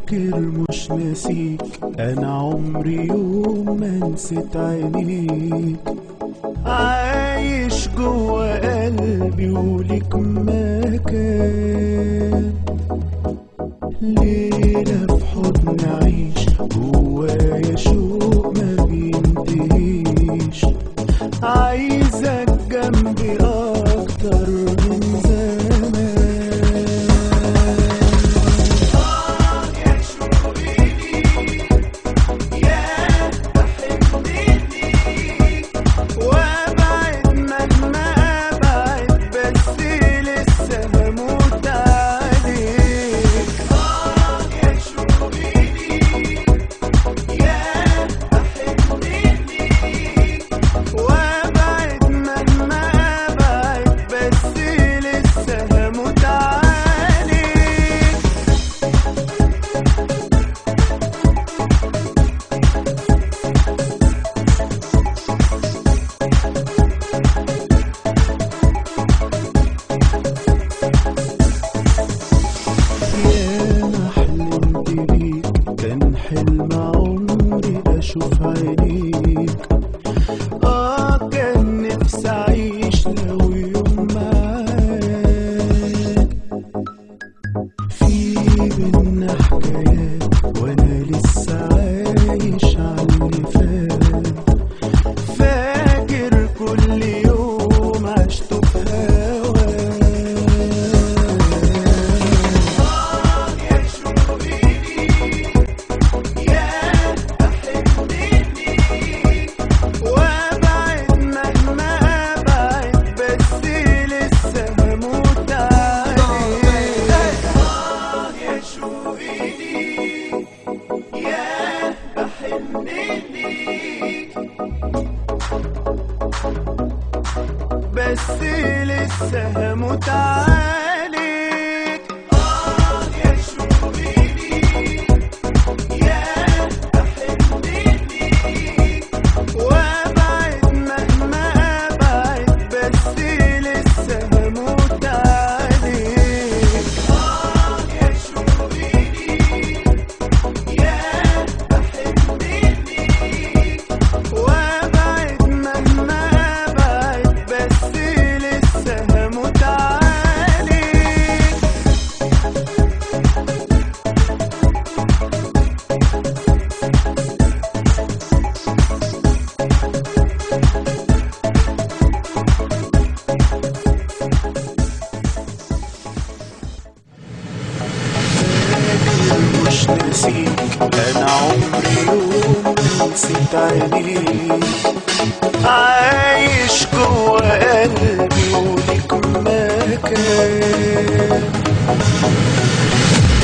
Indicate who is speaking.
Speaker 1: فاكر مش ناسيك انا عمري يوم ما نسيت عينيك عايش جوا قلبي وليك مكان ليلة في حضن عيش جوايا شوق ما بينتهيش عايزك جنبي اكتر من زمان وابعد مهما ابعد بس لسه هموت عليك اه يا شوقي يا بحبني وابعد مهما ابعد بس لسه هموت عليك ياما حلمت بيك كان حلم عمري اشوف عينيك اه كان نفسي اعيش لو يوم معاك في بينا حكايات وانا لسه عايش على اللي فات فاكر كل يوم عشته في هواك وابعد مهما ابعد بس لسه هموت عليك اه يا شوقي ليك يا بحن ليك بس لسه هموت عليك اه يا شوقي ليك يا بحن ليك وابعد مهما ابعد بس لسه هموت عليك اه يا شوقي ليك يا بحبني ليك وابعد مهما ابعد بس لسه هموت عليك مش ناسيك انا عمري يوم ما نسيت عينيك عايش جوا قلبي وليك مكان